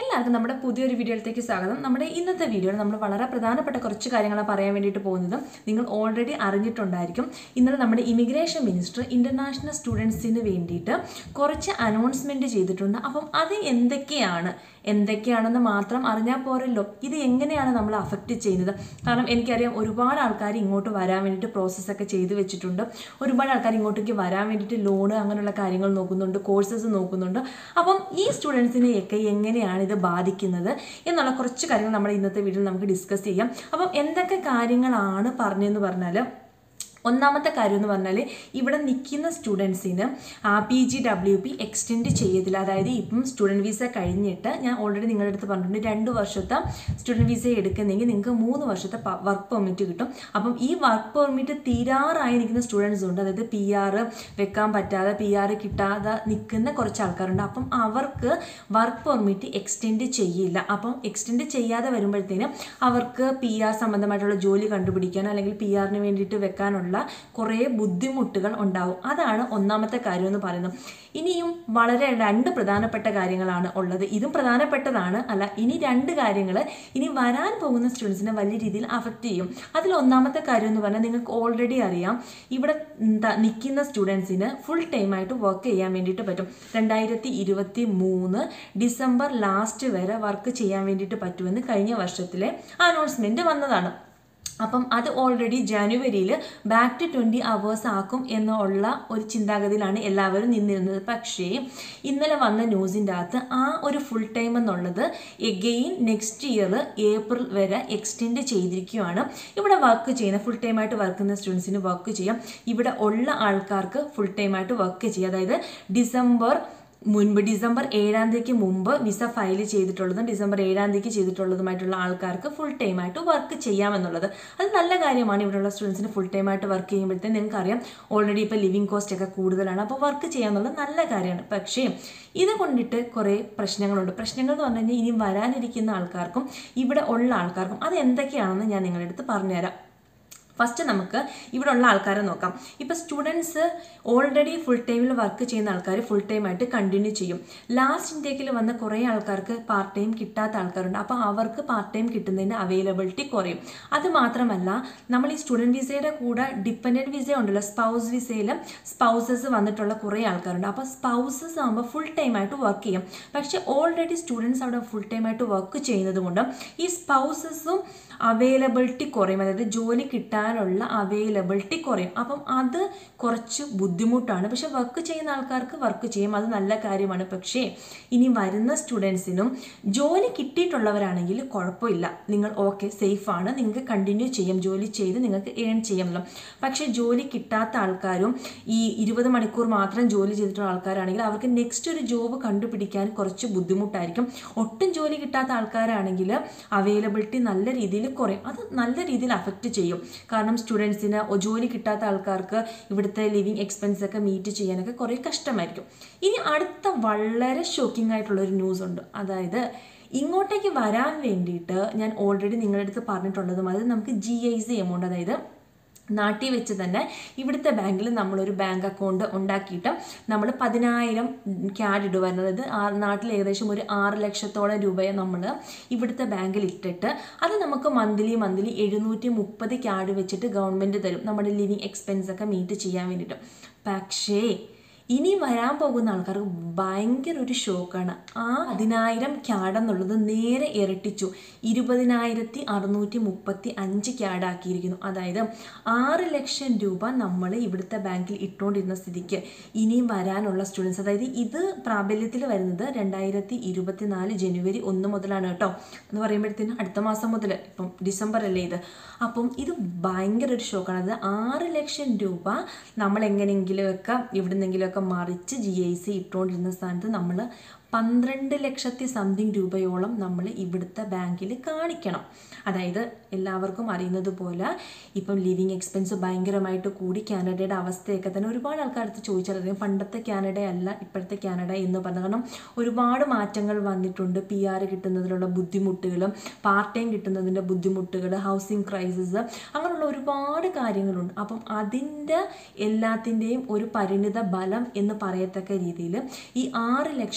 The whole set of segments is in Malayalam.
എല്ലാവർക്കും നമ്മുടെ പുതിയൊരു വീഡിയോയിലേക്ക് സ്വാഗതം നമ്മുടെ ഇന്നത്തെ വീഡിയോയിൽ നമ്മൾ വളരെ പ്രധാനപ്പെട്ട കുറച്ച് കാര്യങ്ങൾ പറയാൻ വേണ്ടിയിട്ട് പോകുന്നത് നിങ്ങൾ ഓൾറെഡി അറിഞ്ഞിട്ടുണ്ടായിരിക്കും ഇന്നലെ നമ്മുടെ ഇമിഗ്രേഷൻ മിനിസ്റ്റർ ഇന്റർനാഷണൽ സ്റ്റുഡൻസിന് വേണ്ടിയിട്ട് കുറച്ച് അനൗൺസ്മെന്റ് ചെയ്തിട്ടുണ്ട് അപ്പം അത് എന്തൊക്കെയാണ് എന്തൊക്കെയാണെന്ന് മാത്രം അറിഞ്ഞാൽ പോരല്ലോ ഇത് എങ്ങനെയാണ് നമ്മൾ അഫക്റ്റ് ചെയ്യുന്നത് കാരണം എനിക്കറിയാം ഒരുപാട് ആൾക്കാർ ഇങ്ങോട്ട് വരാൻ വേണ്ടിയിട്ട് പ്രോസസ്സൊക്കെ ചെയ്തു വെച്ചിട്ടുണ്ട് ഒരുപാട് ആൾക്കാർ ഇങ്ങോട്ടേക്ക് വരാൻ വേണ്ടിയിട്ട് ലോണ് അങ്ങനെയുള്ള കാര്യങ്ങൾ നോക്കുന്നുണ്ട് കോഴ്സസ് നോക്കുന്നുണ്ട് അപ്പം ഈ സ്റ്റുഡൻസിനെയൊക്കെ എങ്ങനെയാണ് ഇത് ബാധിക്കുന്നത് എന്നുള്ള കുറച്ച് കാര്യങ്ങൾ നമ്മുടെ ഇന്നത്തെ വീഡിയോയിൽ നമുക്ക് ഡിസ്കസ് ചെയ്യാം അപ്പം എന്തൊക്കെ കാര്യങ്ങളാണ് പറഞ്ഞതെന്ന് പറഞ്ഞാൽ ഒന്നാമത്തെ കാര്യം എന്ന് പറഞ്ഞാൽ ഇവിടെ നിൽക്കുന്ന സ്റ്റുഡൻസിന് P G W P extend ചെയ്യത്തില്ല അതായത് ഇപ്പം സ്റ്റുഡൻറ്റ് വിസ കഴിഞ്ഞിട്ട് ഞാൻ ഓൾറെഡി നിങ്ങളുടെ അടുത്ത് പറഞ്ഞിട്ടുണ്ട് രണ്ട് വർഷത്തെ സ്റ്റുഡൻറ്റ് വിസ എടുക്കുന്നെങ്കിൽ നിങ്ങൾക്ക് മൂന്ന് വർഷത്തെ വർക്ക് പെർമിറ്റ് കിട്ടും അപ്പം ഈ വർക്ക് പെർമിറ്റ് തീരാറായി നിൽക്കുന്ന സ്റ്റുഡൻസ് ഉണ്ട് അതായത് പി ആർ വെക്കാൻ പറ്റാതെ പി ആർ കിട്ടാതെ നിൽക്കുന്ന കുറച്ച് ആൾക്കാരുണ്ട് അപ്പം അവർക്ക് വർക്ക് പെർമിറ്റ് എക്സ്റ്റെൻഡ് ചെയ്യില്ല അപ്പം എക്സ്റ്റെൻഡ് ചെയ്യാതെ വരുമ്പോഴത്തേനും അവർക്ക് പി ആർ സംബന്ധമായിട്ടുള്ള ജോലി കണ്ടുപിടിക്കാൻ അല്ലെങ്കിൽ പി ആറിന് വേണ്ടിയിട്ട് വെക്കാനുള്ള കുറേ ബുദ്ധിമുട്ടുകൾ ഉണ്ടാവും അതാണ് ഒന്നാമത്തെ കാര്യം എന്ന് പറയുന്നത് ഇനിയും വളരെ രണ്ട് പ്രധാനപ്പെട്ട കാര്യങ്ങളാണ് ഉള്ളത് ഇതും പ്രധാനപ്പെട്ടതാണ് അല്ല ഇനി രണ്ട് കാര്യങ്ങൾ ഇനി വരാൻ പോകുന്ന സ്റ്റുഡൻസിനെ വലിയ രീതിയിൽ അഫക്റ്റ് ചെയ്യും അതിൽ ഒന്നാമത്തെ കാര്യം എന്ന് പറഞ്ഞാൽ നിങ്ങൾക്ക് ഓൾറെഡി അറിയാം ഇവിടെ എന്താ നിൽക്കുന്ന സ്റ്റുഡൻസിന് ഫുൾ ടൈം ആയിട്ട് വർക്ക് ചെയ്യാൻ വേണ്ടിയിട്ട് പറ്റും രണ്ടായിരത്തി ഇരുപത്തി മൂന്ന് ഡിസംബർ ലാസ്റ്റ് വരെ വർക്ക് ചെയ്യാൻ വേണ്ടിയിട്ട് പറ്റുമെന്ന് കഴിഞ്ഞ വർഷത്തിലെ അനൗൺസ്മെന്റ് വന്നതാണ് അപ്പം അത് ഓൾറെഡി ജനുവരിയിൽ ബാക്ക് ടു ട്വൻറ്റി അവേഴ്സ് ആക്കും എന്നുള്ള ഒരു ചിന്താഗതിയിലാണ് എല്ലാവരും നിന്നിരുന്നത് പക്ഷേ ഇന്നലെ വന്ന ന്യൂസിൻ്റെ അകത്ത് ആ ഒരു ഫുൾ ടൈം എന്നുള്ളത് എഗെയിൻ നെക്സ്റ്റ് ഇയർ ഏപ്രിൽ വരെ എക്സ്റ്റെൻഡ് ചെയ്തിരിക്കുകയാണ് ഇവിടെ വർക്ക് ചെയ്യുന്ന ഫുൾ ടൈം ആയിട്ട് വർക്ക് ചെയ്യുന്ന സ്റ്റുഡൻസിന് വർക്ക് ചെയ്യാം ഇവിടെ ഉള്ള ആൾക്കാർക്ക് ഫുൾ ടൈം ആയിട്ട് വർക്ക് ചെയ്യാം അതായത് ഡിസംബർ മുൻപ് ഡിസംബർ ഏഴാം തീയതിക്ക് മുമ്പ് വിസ ഫയൽ ചെയ്തിട്ടുള്ളതും ഡിസംബർ ഏഴാം തീയതിക്ക് ചെയ്തിട്ടുള്ളതുമായിട്ടുള്ള ആൾക്കാർക്ക് ഫുൾ ടൈം ആയിട്ട് വർക്ക് ചെയ്യാമെന്നുള്ളത് അത് നല്ല കാര്യമാണ് ഇവിടെയുള്ള സ്റ്റുഡൻസിന് ഫുൾ ടൈം ആയിട്ട് വർക്ക് ചെയ്യുമ്പോഴത്തേക്കും നിങ്ങൾക്ക് അറിയാം ഓൾറെഡി ഇപ്പോൾ ലിവിങ് കോസ്റ്റ് ഒക്കെ കൂടുതലാണ് അപ്പോൾ വർക്ക് ചെയ്യാമെന്നുള്ളത് നല്ല കാര്യമാണ് പക്ഷേ ഇത് കൊണ്ടിട്ട് കുറേ പ്രശ്നങ്ങളുണ്ട് പ്രശ്നങ്ങൾ എന്ന് പറഞ്ഞു കഴിഞ്ഞാൽ ഇനി വരാനിരിക്കുന്ന ആൾക്കാർക്കും ഇവിടെ ഉള്ള ആൾക്കാർക്കും അത് എന്തൊക്കെയാണെന്ന് ഞാൻ നിങ്ങളുടെ അടുത്ത് പറഞ്ഞുതരാം ഫസ്റ്റ് നമുക്ക് ഇവിടെ ഉള്ള ആൾക്കാരെ നോക്കാം ഇപ്പോൾ സ്റ്റുഡൻസ് ഓൾറെഡി ഫുൾ ടൈമിൽ വർക്ക് ചെയ്യുന്ന ആൾക്കാർ ഫുൾ ടൈം ആയിട്ട് കണ്ടിന്യൂ ചെയ്യും ലാസ്റ്റ് ഇൻടേക്കിൽ വന്ന കുറേ ആൾക്കാർക്ക് പാർട്ട് ടൈം കിട്ടാത്ത ആൾക്കാരുണ്ട് അപ്പോൾ അവർക്ക് പാർട്ട് ടൈം കിട്ടുന്നതിൻ്റെ അവൈലബിലിറ്റി കുറയും അത് മാത്രമല്ല നമ്മൾ ഈ സ്റ്റുഡൻറ്റ് വിസയുടെ കൂടെ ഡിപ്പെൻഡൻറ്റ് വിസ ഉണ്ടല്ലോ സ്പൗസ് വിസയിൽ സ്പൗസസ് വന്നിട്ടുള്ള കുറേ ആൾക്കാരുണ്ട് അപ്പോൾ സ്പൗസസ് ആകുമ്പോൾ ഫുൾ ടൈം ആയിട്ട് വർക്ക് ചെയ്യും പക്ഷേ ഓൾറെഡി സ്റ്റുഡൻസ് അവിടെ ഫുൾ ടൈം ആയിട്ട് വർക്ക് ചെയ്യുന്നത് കൊണ്ട് ഈ സ്പൗസസും അവൈലബിലിറ്റി കുറയും അതായത് ജോലി കിട്ടാനുള്ള അവൈലബിലിറ്റി കുറയും അപ്പം അത് കുറച്ച് ബുദ്ധിമുട്ടാണ് പക്ഷെ വർക്ക് ചെയ്യുന്ന ആൾക്കാർക്ക് വർക്ക് ചെയ്യും അത് നല്ല കാര്യമാണ് പക്ഷേ ഇനി വരുന്ന സ്റ്റുഡൻസിനും ജോലി കിട്ടിയിട്ടുള്ളവരാണെങ്കിൽ കുഴപ്പമില്ല നിങ്ങൾ ഓക്കെ സേഫാണ് നിങ്ങൾക്ക് കണ്ടിന്യൂ ചെയ്യാം ജോലി ചെയ്ത് നിങ്ങൾക്ക് ഏൺ ചെയ്യാമല്ലോ പക്ഷേ ജോലി കിട്ടാത്ത ആൾക്കാരും ഈ ഇരുപത് മണിക്കൂർ മാത്രം ജോലി ചെയ്തിട്ടുള്ള ആൾക്കാരാണെങ്കിൽ അവർക്ക് നെക്സ്റ്റ് ഒരു ജോബ് കണ്ടുപിടിക്കാൻ കുറച്ച് ബുദ്ധിമുട്ടായിരിക്കും ഒട്ടും ജോലി കിട്ടാത്ത ആൾക്കാരാണെങ്കിൽ അവൈലബിലിറ്റി നല്ല രീതിയിൽ കുറയും അത് നല്ല രീതിയിൽ അഫക്റ്റ് ചെയ്യും കാരണം സ്റ്റുഡൻസിന് ജോലി കിട്ടാത്ത ആൾക്കാർക്ക് ഇവിടുത്തെ ലിവിങ് എക്സ്പെൻസ് ഒക്കെ മീറ്റ് ചെയ്യാനൊക്കെ കുറേ കഷ്ടമായിരിക്കും ഇനി അടുത്ത വളരെ ഷോക്കിംഗ് ആയിട്ടുള്ള ഒരു ന്യൂസ് ഉണ്ട് അതായത് ഇങ്ങോട്ടേക്ക് വരാൻ വേണ്ടിയിട്ട് ഞാൻ ഓൾറെഡി നിങ്ങളുടെ അടുത്ത് പറഞ്ഞിട്ടുള്ളതും അത് നമുക്ക് ജി ഐ സി എമൗണ്ട് അതായത് നാട്ടിൽ വെച്ച് തന്നെ ഇവിടുത്തെ ബാങ്കിൽ നമ്മളൊരു ബാങ്ക് അക്കൗണ്ട് ഉണ്ടാക്കിയിട്ട് നമ്മൾ പതിനായിരം ക്യാഡ് ഇടുമായിരുന്നു അതായത് നാട്ടിൽ ഏകദേശം ഒരു ആറ് ലക്ഷത്തോളം രൂപയെ നമ്മൾ ഇവിടുത്തെ ബാങ്കിൽ ഇട്ടിട്ട് അത് നമുക്ക് മന്ത്ലി മന്ത്ലി എഴുന്നൂറ്റി മുപ്പത് ക്യാഡ് വെച്ചിട്ട് ഗവൺമെൻറ് തരും നമ്മുടെ ലിവിങ് എക്സ്പെൻസ് ഒക്കെ മീറ്റ് ചെയ്യാൻ വേണ്ടിയിട്ട് പക്ഷേ ഇനി വരാൻ പോകുന്ന ആൾക്കാർക്ക് ഭയങ്കര ഒരു ഷോക്കാണ് ആ പതിനായിരം ക്യാഡ് എന്നുള്ളത് നേരെ ഇരട്ടിച്ചു ഇരുപതിനായിരത്തി അറുന്നൂറ്റി മുപ്പത്തി അഞ്ച് ക്യാഡ് ആക്കിയിരിക്കുന്നു അതായത് ആറ് ലക്ഷം രൂപ നമ്മൾ ഇവിടുത്തെ ബാങ്കിൽ ഇട്ടുകൊണ്ടിരുന്ന സ്ഥിതിക്ക് ഇനിയും വരാനുള്ള സ്റ്റുഡൻസ് അതായത് ഇത് പ്രാബല്യത്തിൽ വരുന്നത് രണ്ടായിരത്തി ഇരുപത്തിനാല് ജനുവരി ഒന്ന് മുതലാണ് കേട്ടോ എന്ന് പറയുമ്പോഴത്തേനും അടുത്ത മാസം മുതൽ ഇപ്പം ഡിസംബർ അല്ലേ ഇത് അപ്പം ഇത് ഭയങ്കര ഒരു ഷോക്കാണ് അത് ആറ് ലക്ഷം രൂപ നമ്മൾ എങ്ങനെയെങ്കിലുമൊക്കെ എവിടുന്നെങ്കിലുമൊക്കെ മറിച്ച് ജി ഐ സി ഇട്ടുകൊണ്ടിരുന്ന സ്ഥാനത്ത് നമ്മൾ പന്ത്രണ്ട് ലക്ഷത്തി സംതിങ് രൂപയോളം നമ്മൾ ഇവിടുത്തെ ബാങ്കിൽ കാണിക്കണം അതായത് എല്ലാവർക്കും അറിയുന്നത് പോലെ ഇപ്പം ലിവിങ് എക്സ്പെൻസ് ഭയങ്കരമായിട്ട് കൂടി കാനഡയുടെ അവസ്ഥയൊക്കെ തന്നെ ഒരുപാട് ആൾക്കാരടുത്ത് ചോദിച്ചറിയാം പണ്ടത്തെ കാനഡ അല്ല ഇപ്പോഴത്തെ കാനഡ എന്ന് പറഞ്ഞു കാരണം ഒരുപാട് മാറ്റങ്ങൾ വന്നിട്ടുണ്ട് പി ആർ കിട്ടുന്നതിലുള്ള ബുദ്ധിമുട്ടുകളും പാർട്ട് ടൈം കിട്ടുന്നതിൻ്റെ ബുദ്ധിമുട്ടുകൾ ഹൗസിംഗ് ക്രൈസിസ് അങ്ങനെയുള്ള ഒരുപാട് കാര്യങ്ങളുണ്ട് അപ്പം അതിൻ്റെ എല്ലാത്തിൻ്റെയും ഒരു പരിണിത ബലം എന്ന് പറയത്തക്ക രീതിയിൽ ഈ ആറ് ലക്ഷം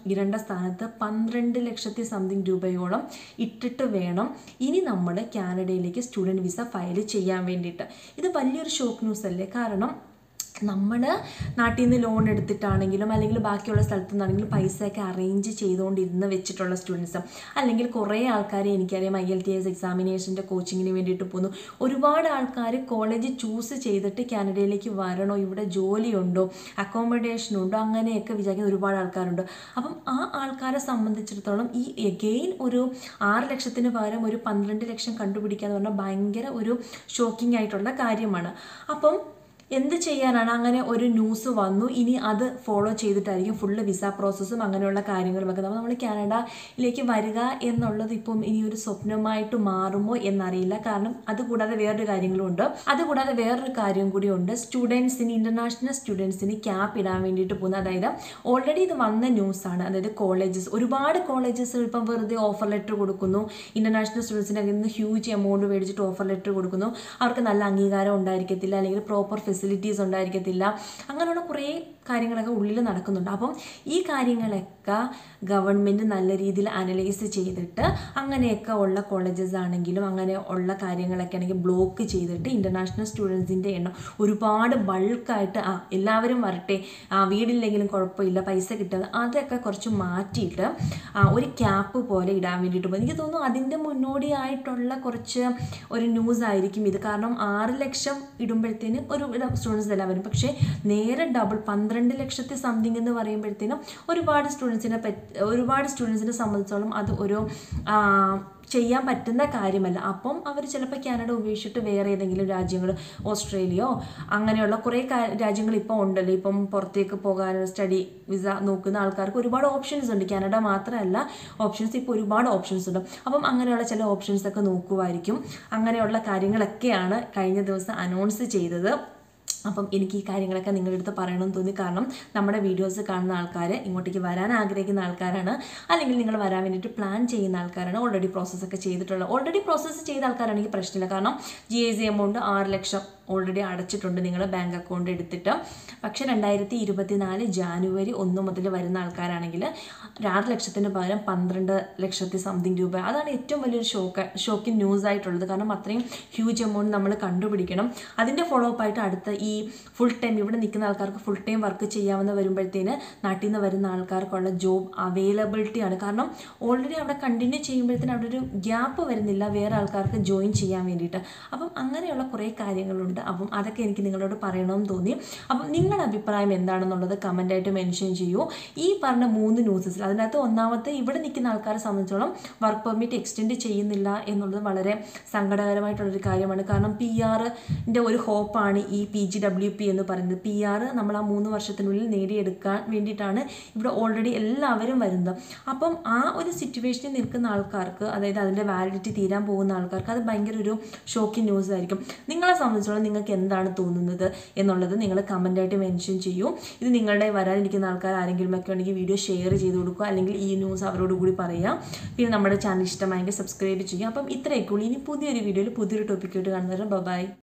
ഇടേണ്ട സ്ഥാനത്ത് പന്ത്രണ്ട് ലക്ഷത്തി സംതിങ് രൂപയോളം ഇട്ടിട്ട് വേണം ഇനി നമ്മൾ കാനഡയിലേക്ക് സ്റ്റുഡൻറ്റ് വിസ ഫയൽ ചെയ്യാൻ വേണ്ടിയിട്ട് ഇത് വലിയൊരു ഷോക്ക് ന്യൂസ് അല്ലേ കാരണം നമ്മൾ നാട്ടിൽ നിന്ന് ലോൺ എടുത്തിട്ടാണെങ്കിലും അല്ലെങ്കിൽ ബാക്കിയുള്ള സ്ഥലത്തു നിന്നാണെങ്കിലും പൈസയൊക്കെ അറേഞ്ച് ചെയ്തുകൊണ്ടിരുന്ന് വെച്ചിട്ടുള്ള സ്റ്റുഡൻസ് അല്ലെങ്കിൽ കുറേ ആൾക്കാരെ എനിക്കറിയാം ഐ എൽ ടി എസ് എക്സാമിനേഷൻ്റെ കോച്ചിങ്ങിന് വേണ്ടിയിട്ട് പോകുന്നു ഒരുപാട് ആൾക്കാർ കോളേജ് ചൂസ് ചെയ്തിട്ട് കാനഡയിലേക്ക് വരണോ ഇവിടെ ജോലിയുണ്ടോ അക്കോമഡേഷൻ ഉണ്ടോ അങ്ങനെയൊക്കെ വിചാരിക്കുന്ന ഒരുപാട് ആൾക്കാരുണ്ട് അപ്പം ആ ആൾക്കാരെ സംബന്ധിച്ചിടത്തോളം ഈ എഗെയിൻ ഒരു ആറ് ലക്ഷത്തിന് പകരം ഒരു പന്ത്രണ്ട് ലക്ഷം കണ്ടുപിടിക്കുക എന്ന് പറഞ്ഞാൽ ഭയങ്കര ഒരു ഷോക്കിംഗ് ആയിട്ടുള്ള കാര്യമാണ് അപ്പം എന്ത് ചെയ്യാനാണ് അങ്ങനെ ഒരു ന്യൂസ് വന്നു ഇനി അത് ഫോളോ ചെയ്തിട്ടായിരിക്കും ഫുള്ള് വിസ പ്രോസസ്സും അങ്ങനെയുള്ള കാര്യങ്ങളുമൊക്കെ അപ്പോൾ നമ്മൾ കാനഡയിലേക്ക് വരിക എന്നുള്ളത് ഇപ്പം ഇനി ഒരു സ്വപ്നമായിട്ട് മാറുമോ എന്നറിയില്ല കാരണം അതുകൂടാതെ വേറൊരു കാര്യങ്ങളും ഉണ്ട് അതുകൂടാതെ വേറൊരു കാര്യം കൂടി ഉണ്ട് സ്റ്റുഡൻസിന് ഇന്റർനാഷണൽ സ്റ്റുഡൻസിന് ക്യാപ്പ് ഇടാൻ വേണ്ടിയിട്ട് പോകുന്ന അതായത് ഓൾറെഡി ഇത് വന്ന ന്യൂസാണ് അതായത് കോളേജസ് ഒരുപാട് കോളേജസ് ഇപ്പം വെറുതെ ഓഫർ ലെറ്റർ കൊടുക്കുന്നു ഇന്റർനാഷണൽ സ്റ്റുഡൻസിൻ്റെ അതിൽ നിന്ന് ഹ്യൂജ് എമൗണ്ട് മേടിച്ചിട്ട് ഓഫർ ലെറ്റർ കൊടുക്കുന്നു അവർക്ക് നല്ല അംഗീകാരം ഉണ്ടായിരിക്കത്തില്ല അല്ലെങ്കിൽ പ്രോപ്പർ ഫെസിലിറ്റീസ് ഉണ്ടായിരിക്കത്തില്ല അങ്ങനെയുള്ള കുറേ കാര്യങ്ങളൊക്കെ ഉള്ളിൽ നടക്കുന്നുണ്ട് അപ്പം ഈ കാര്യങ്ങളൊക്കെ ഗവൺമെൻറ് നല്ല രീതിയിൽ അനലൈസ് ചെയ്തിട്ട് അങ്ങനെയൊക്കെ ഉള്ള കോളേജസ് ആണെങ്കിലും അങ്ങനെ ഉള്ള കാര്യങ്ങളൊക്കെ ആണെങ്കിൽ ബ്ലോക്ക് ചെയ്തിട്ട് ഇൻ്റർനാഷണൽ സ്റ്റുഡൻസിൻ്റെ എണ്ണം ഒരുപാട് ബൾക്കായിട്ട് ആ എല്ലാവരും വരട്ടെ ആ വീടില്ലെങ്കിലും കുഴപ്പമില്ല പൈസ കിട്ടുക അതൊക്കെ കുറച്ച് മാറ്റിയിട്ട് ആ, ഒരു ക്യാപ്പ് പോലെ ഇടാൻ വേണ്ടിയിട്ട് പോകും എനിക്ക് തോന്നുന്നു അതിൻ്റെ മുന്നോടിയായിട്ടുള്ള കുറച്ച് ഒരു ന്യൂസ് ആയിരിക്കും ഇത് കാരണം ആറ് ലക്ഷം ഇടുമ്പോഴത്തേന് ഒരു സ്റ്റുഡൻസ് എല്ലാം വരും പക്ഷേ നേരെ ഡബിൾ പന്ത്രണ്ട് ലക്ഷത്തി സംതിങ് എന്ന് പറയുമ്പോഴത്തേനും ഒരുപാട് സ്റ്റുഡൻസിനെ പറ്റി ഒരുപാട് സ്റ്റുഡൻസിനെ സംബന്ധിച്ചോളം അത് ഒരു ആ, ചെയ്യാൻ പറ്റുന്ന കാര്യമല്ല അപ്പം അവർ ചിലപ്പോൾ കാനഡ ഉപേക്ഷിച്ചിട്ട് വേറെ ഏതെങ്കിലും രാജ്യങ്ങൾ ഓസ്ട്രേലിയയോ അങ്ങനെയുള്ള കുറേ കാ- രാജ്യങ്ങൾ ഇപ്പോൾ ഉണ്ടല്ലോ ഇപ്പം പുറത്തേക്ക് പോകാൻ സ്റ്റഡി വിസ നോക്കുന്ന ആൾക്കാർക്ക് ഒരുപാട് ഓപ്ഷൻസ് ഉണ്ട് കാനഡ മാത്രമല്ല ഓപ്ഷൻസ് ഇപ്പോൾ ഒരുപാട് ഓപ്ഷൻസ് ഉണ്ട് അപ്പം അങ്ങനെയുള്ള ചില ഓപ്ഷൻസ് ഒക്കെ നോക്കുമായിരിക്കും അങ്ങനെയുള്ള കാര്യങ്ങളൊക്കെയാണ് കഴിഞ്ഞ ദിവസം അനൗൺസ് ചെയ്തത് അപ്പം എനിക്ക് ഈ കാര്യങ്ങളൊക്കെ നിങ്ങളുടെ അടുത്ത് പറയണമെന്ന് തോന്നി കാരണം നമ്മുടെ വീഡിയോസ് കാണുന്ന ആൾക്കാർ ഇങ്ങോട്ടേക്ക് വരാൻ ആഗ്രഹിക്കുന്ന ആൾക്കാരാണ് അല്ലെങ്കിൽ നിങ്ങൾ വരാൻ വേണ്ടിയിട്ട് പ്ലാൻ ചെയ്യുന്ന ആൾക്കാരാണ് ഓൾറെഡി പ്രോസസ്സൊക്കെ ചെയ്തിട്ടുള്ള ഓൾറെഡി പ്രോസസ്സ് ചെയ്ത ആൾക്കാരാണെങ്കിൽ പ്രശ്നമില്ല കാരണം ജി എ സി എമൗണ്ട് ആറ് ലക്ഷം ഓൾറെഡി അടച്ചിട്ടുണ്ട് നിങ്ങൾ ബാങ്ക് അക്കൗണ്ട് എടുത്തിട്ട് പക്ഷേ രണ്ടായിരത്തി ഇരുപത്തിനാല് ജാനുവരി ഒന്ന് മുതൽ വരുന്ന ആൾക്കാരാണെങ്കിൽ ആറ് ലക്ഷത്തിന് പകരം പന്ത്രണ്ട് ലക്ഷത്തി സംതിങ് രൂപ അതാണ് ഏറ്റവും വലിയൊരു ഷോക്ക് ഷോക്കിംഗ് ന്യൂസ് ആയിട്ടുള്ളത് കാരണം അത്രയും ഹ്യൂജ് എമൗണ്ട് നമ്മൾ കണ്ടുപിടിക്കണം അതിൻ്റെ ഫോളോ അപ്പ് ആയിട്ട് അടുത്ത ഈ ഫുൾ ടൈം ഇവിടെ നിൽക്കുന്ന ആൾക്കാർക്ക് ഫുൾ ടൈം വർക്ക് ചെയ്യാമെന്ന് വരുമ്പോഴത്തേന് നാട്ടിൽ നിന്ന് വരുന്ന ആൾക്കാർക്കുള്ള ജോബ് അവൈലബിലിറ്റി ആണ് കാരണം ഓൾറെഡി അവിടെ കണ്ടിന്യൂ ചെയ്യുമ്പോഴത്തേന് അവിടെ ഒരു ഗ്യാപ്പ് വരുന്നില്ല വേറെ ആൾക്കാർക്ക് ജോയിൻ ചെയ്യാൻ വേണ്ടിയിട്ട് അപ്പം അങ്ങനെയുള്ള കുറേ കാര്യങ്ങളുണ്ട് അപ്പം അതൊക്കെ എനിക്ക് നിങ്ങളോട് പറയണമെന്ന് തോന്നി അപ്പം നിങ്ങളുടെ അഭിപ്രായം എന്താണെന്നുള്ളത് കമൻ്റായിട്ട് മെൻഷൻ ചെയ്യൂ ഈ പറഞ്ഞ മൂന്ന് ന്യൂസസിൽ അതിനകത്ത് ഒന്നാമത്തെ ഇവിടെ നിൽക്കുന്ന ആൾക്കാരെ സംബന്ധിച്ചോളം വർക്ക് പെർമിറ്റ് എക്സ്റ്റെൻഡ് ചെയ്യുന്നില്ല എന്നുള്ളത് വളരെ സങ്കടകരമായിട്ടുള്ളൊരു കാര്യമാണ് കാരണം പി ആറിൻ്റെ ഒരു ഹോപ്പാണ് ഈ പി ജി ഡബ്ല്യു പി എന്ന് പറയുന്നത് പി ആർ നമ്മൾ ആ മൂന്ന് വർഷത്തിനുള്ളിൽ നേടിയെടുക്കാൻ വേണ്ടിയിട്ടാണ് ഇവിടെ ഓൾറെഡി എല്ലാവരും വരുന്നത് അപ്പം ആ ഒരു സിറ്റുവേഷനിൽ നിൽക്കുന്ന ആൾക്കാർക്ക് അതായത് അതിൻ്റെ വാലിഡിറ്റി തീരാൻ പോകുന്ന ആൾക്കാർക്ക് അത് ഭയങ്കര ഒരു ഷോക്കിംഗ് ന്യൂസ് ആയിരിക്കും നിങ്ങളെ സംബന്ധിച്ചോളം നിങ്ങൾക്ക് എന്താണ് തോന്നുന്നത് എന്നുള്ളത് നിങ്ങൾ കമൻ്റായിട്ട് മെൻഷൻ ചെയ്യൂ ഇത് നിങ്ങളുടെ വരാനിരിക്കുന്ന ആൾക്കാർ ആരെങ്കിലും ഒക്കെ ഉണ്ടെങ്കിൽ വീഡിയോ ഷെയർ ചെയ്ത് കൊടുക്കുക അല്ലെങ്കിൽ ഈ ന്യൂസ് അവരോട് കൂടി പറയുക പിന്നെ നമ്മുടെ ചാനൽ ഇഷ്ടമായെങ്കിൽ സബ്സ്ക്രൈബ് ചെയ്യുക അപ്പം ഇത്രയൊക്കെ ഉള്ളൂ ഇനി പുതിയൊരു വീഡിയോയിൽ പുതിയൊരു ടോപ്പിക്കായിട്ട് കാണുന്നവരെ ബൈ